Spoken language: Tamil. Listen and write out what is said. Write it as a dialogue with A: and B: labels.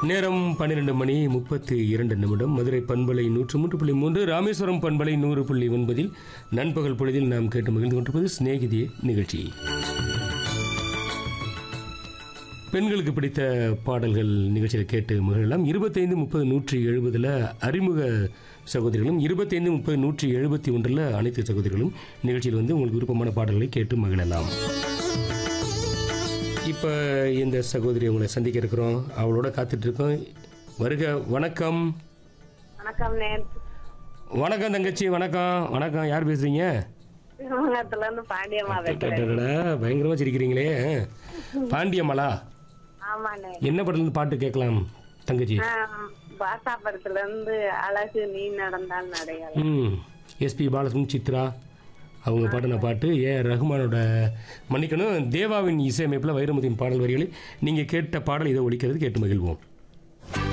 A: நேரம் பன்னிரெண்டு மணி முப்பத்தி இரண்டு நிமிடம் மதுரை பண்பலை நூற்று மூன்று புள்ளி மூன்று ராமேஸ்வரம் பண்பலை நூறு புள்ளி ஒன்பதில் நண்பகல் பொழுதில் நாம் கேட்டு மகிழ்ந்து கொண்டிருப்பது சிநேகிதிய நிகழ்ச்சி பெண்களுக்கு பிடித்த பாடல்கள் நிகழ்ச்சியில் கேட்டு மகிழலாம் இருபத்தைந்து முப்பது நூற்றி எழுபதில் அறிமுக சகோதரிகளும் இருபத்தைந்து முப்பது நூற்றி எழுபத்தி ஒன்றில் அனைத்து சகோதரிகளும் நிகழ்ச்சியில் வந்து உங்களுக்கு விருப்பமான பாடல்களை கேட்டு மகிழலாம் இப்போ இந்த சகோதரி உங்களை சந்திக்க இருக்கிறோம் அவளோட காத்துட்டு இருக்கோம் வருக வணக்கம்
B: வணக்கம் நேர்
A: வணக்கம் தங்கச்சி வணக்கம் வணக்கம் யார் பேசுறீங்க
B: சிவகங்கத்துல இருந்து பாண்டியம்மா பேசுறேன்
A: அடடடா, பயங்கரமா சிரிக்கிறீங்களே பாண்டியம்மாளா
B: ஆமாண்ணே
A: என்ன படத்துல பாட்டு கேட்கலாம் தங்கச்சி
B: பாசாபுரத்துல இருந்து அழகு நீ நடந்தால் நடையாளம்
A: ம் எஸ்பி பாலசுமன் சித்ரா அவங்க பாடின பாட்டு ஏ ரஹ்மானோட மன்னிக்கணும் தேவாவின் இசையமைப்பில் வைரமுதியின் பாடல் வரிகளை நீங்கள் கேட்ட பாடல் இதை ஒழிக்கிறது கேட்டு மகிழ்வோம்